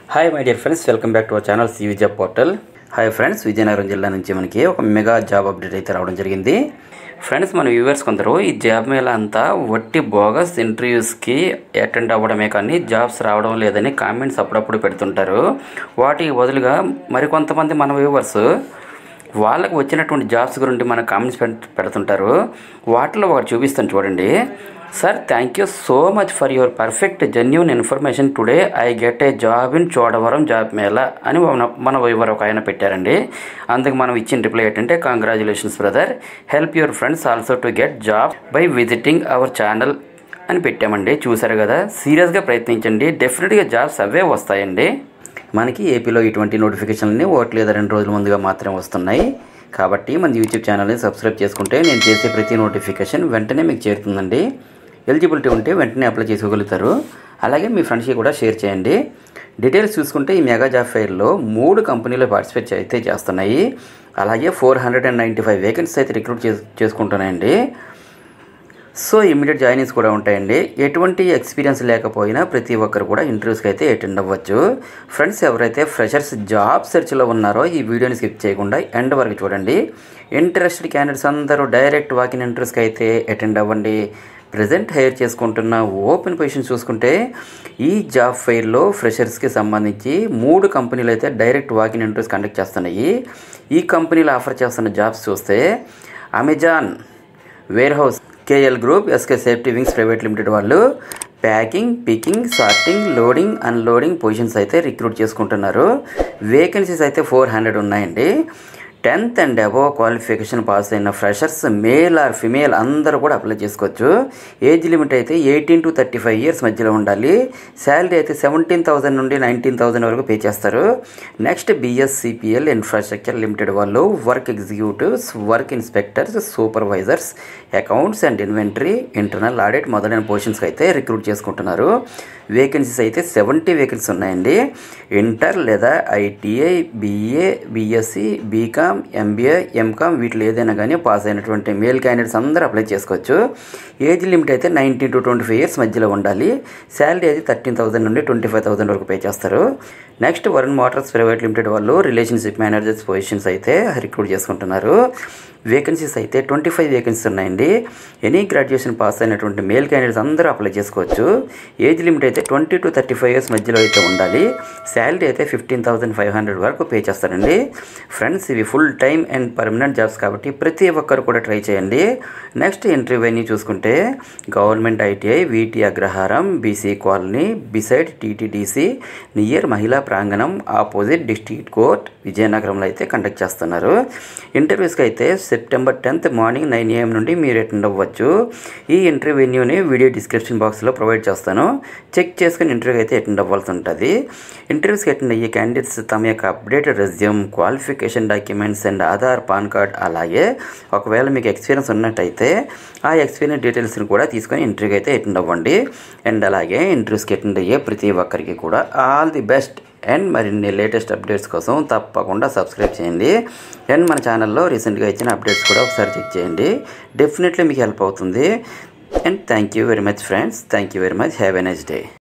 hi my dear friends welcome back to our channel C Vijaya portal hi friends Vizianagaram జిల్లా నుంచి మనకి ఒక mega job update అయితే రావడం జరిగింది ఫ్రెండ్స్ మన వ్యూవర్స్ కొందరు ఈ జాబ్ మేళ అంతా వట్టి బోగస్ ఇంటర్వ్యూస్కి అటెండ్ అవ్వడమే కానీ జాబ్స్ రావడం లేదని కామెంట్స్ అప్పుడప్పుడు పెడుతుంటారు వాటికి బదులుగా మరికొంతమంది మన వ్యూవర్స్ వాళ్ళకు వచ్చినటువంటి జాబ్స్ గురించి మన కామెంట్స్ పెడుతుంటారు వాటిలో ఒకటి చూపిస్తాను చూడండి sir thank you so much for your perfect genuine information today I get a job in Chodavaram job mela అని మన మన వైవర్ ఒక ఆయన పెట్టారండి అందుకు మనం ఇచ్చిన రిప్లై ఏంటంటే congratulations brother help your friends also to get job by visiting our channel అని పెట్టామండి చూసారు కదా సీరియస్గా ప్రయత్నించండి డెఫినెట్గా జాబ్స్ అవే వస్తాయండి మనకి ఏపీలో ఇటువంటి నోటిఫికేషన్లని ఒకటి లేదా రెండు రోజుల ముందుగా మాత్రమే వస్తున్నాయి కాబట్టి మన యూట్యూబ్ ఛానల్ని సబ్స్క్రైబ్ చేసుకుంటే నేను చేసే ప్రతి నోటిఫికేషన్ వెంటనే మీకు చేరుతుందండి ఎలిజిబిలిటీ ఉంటే వెంటనే అప్లై చేసుకోగలుగుతారు అలాగే మీ ఫ్రెండ్స్కి కూడా షేర్ చేయండి డీటెయిల్స్ చూసుకుంటే ఈ మెగా జాబ్ ఫెయిర్లో మూడు కంపెనీలు పార్టిసిపేట్ అయితే చేస్తున్నాయి అలాగే four hundred and ninety five vacancies అయితే రిక్రూట్ చేసు చేసుకుంటున్నాయండి సో ఇమీడియట్ జాయినింగ్స్ కూడా ఉంటాయండి ఎటువంటి ఎక్స్పీరియన్స్ లేకపోయినా ప్రతి ఒక్కరు కూడా ఇంటర్వ్యూస్కి అయితే అటెండ్ అవ్వచ్చు ఫ్రెండ్స్ ఎవరైతే ఫ్రెషర్స్ జాబ్ సెర్చ్లో ఉన్నారో ఈ వీడియోని స్కిప్ చేయకుండా ఎండ్ వరకు చూడండి ఇంట్రెస్టెడ్ క్యాండిడేట్స్ అందరూ డైరెక్ట్ వాకిన్ ఇంటర్వ్యూస్కి అయితే అటెండ్ అవ్వండి ప్రజెంట్ హైర్ చేసుకుంటున్న ఓపెన్ పొజిషన్ చూసుకుంటే ఈ జాబ్ ఫెయిర్లో ఫ్రెషర్స్కి సంబంధించి మూడు కంపెనీలు అయితే డైరెక్ట్ వాకిన్ ఇంటర్వ్యూస్ కండక్ట్ చేస్తున్నాయి ఈ కంపెనీలు ఆఫర్ చేస్తున్న జాబ్స్ చూస్తే Amazon warehouse KL group SK safety wings private limited వాళ్ళు packing picking sorting loading unloading positions అయితే రిక్రూట్ చేసుకుంటున్నారు వేకెన్సీస్ అయితే ఫోర్ హండ్రెడ్ ఉన్నాయండి tenth and above qualification pass అయిన ఫ్రెషర్స్ మేల్ ఆర్ ఫిమేల్ అందరూ కూడా అప్లై చేసుకోవచ్చు ఏజ్ లిమిట్ అయితే eighteen to thirty five years మధ్యలో ఉండాలి శాలరీ అయితే సెవెంటీన్ థౌసండ్ నుండి నైన్టీన్ థౌసండ్ వరకు పే చేస్తారు నెక్స్ట్ బిఎస్సిపిఎల్ ఇన్ఫ్రాస్ట్రక్చర్ లిమిటెడ్ వాళ్ళు work executives work inspectors supervisors accounts and inventory internal audit మొదలైన పొజిషన్స్కి అయితే రిక్రూట్ చేసుకుంటున్నారు వేకెన్సీస్ అయితే సెవెంటీ వేకెన్సీస్ ఉన్నాయండి ఇంటర్ లేదా ITI BA BSc BCom MBA MCom వీటిలో ఏదైనా కానీ పాస్ అయినటువంటి మేల్ క్యాండిడేట్స్ అందరూ అప్లై చేసుకోవచ్చు ఏజ్ లిమిట్ అయితే nineteen to twenty five years మధ్యలో ఉండాలి శాలరీ అయితే థర్టీన్ థౌసండ్ నుండి ట్వంటీ ఫైవ్ థౌసండ్ వరకు పే చేస్తారు next Varun motors private limited వాళ్ళు రిలేషన్షిప్ మేనేజర్స్ పొజిషన్స్ అయితే రిక్రూట్ చేసుకుంటున్నారు వేకెన్సీస్ అయితే ట్వంటీ ఫైవ్ వేకెన్సీస్ ఉన్నాయండి ఎనీ గ్రాడ్యుయేషన్ పాస్ అయినటువంటి మేల్ క్యాండిడేట్స్ అందరూ అప్లై చేసుకోవచ్చు ఏజ్ లిమిట్ అయితే twenty to thirty five years మధ్యలో అయితే ఉండాలి శాలరీ అయితే ఫిఫ్టీన్ థౌసండ్ ఫైవ్ హండ్రెడ్ వరకు పే చేస్తారండి ఫ్రెండ్స్ ఇవి full time and permanent jobs కాబట్టి ప్రతి ఒక్కరు కూడా ట్రై చేయండి నెక్స్ట్ ఇంటర్వ్యూ అన్నీ చూసుకుంటే గవర్నమెంట్ ఐటీఐ వీటి Agraharam BC colony beside TTDC near మహిళా ప్రాంగణం ఆపోజిట్ డిస్ట్రిక్ట్ కోర్ట్ విజయనగరంలో అయితే కండక్ట్ చేస్తున్నారు ఇంటర్వ్యూస్కి అయితే September tenth morning nine AM నుండి మీరు అటెండ్ అవ్వచ్చు ఈ ఇంటర్వ్యూని వీడియో డిస్క్రిప్షన్ బాక్స్లో ప్రొవైడ్ చేస్తాను చెక్ చేసుకుని ఇంటర్వ్యూ అయితే అటెండ్ అవ్వాల్సి ఉంటుంది ఇంటర్వ్యూస్కి అటెండ్ అయ్యే క్యాండిడేట్స్ తమ యొక్క updated resume qualification documents and Aadhaar PAN card అలాగే ఒకవేళ మీకు ఎక్స్పీరియన్స్ ఉన్నట్టయితే ఆ ఎక్స్పీరియన్స్ డీటెయిల్స్ని కూడా తీసుకొని ఇంటర్వ్యూకి అయితే అటెండ్ అవ్వండి అండ్ అలాగే ఇంటర్వ్యూస్కి అటెండ్ అయ్యే ప్రతి ఒక్కరికి కూడా ఆల్ ది బెస్ట్ అండ్ మరిన్ని లేటెస్ట్ అప్డేట్స్ కోసం తప్పకుండా సబ్స్క్రైబ్ చేయండి అండ్ మన ఛానల్లో రీసెంట్గా ఇచ్చిన అప్డేట్స్ కూడా ఒకసారి చెక్ చేయండి డెఫినెట్లీ మీకు హెల్ప్ అవుతుంది and thank you very much friends thank you very much have a nice day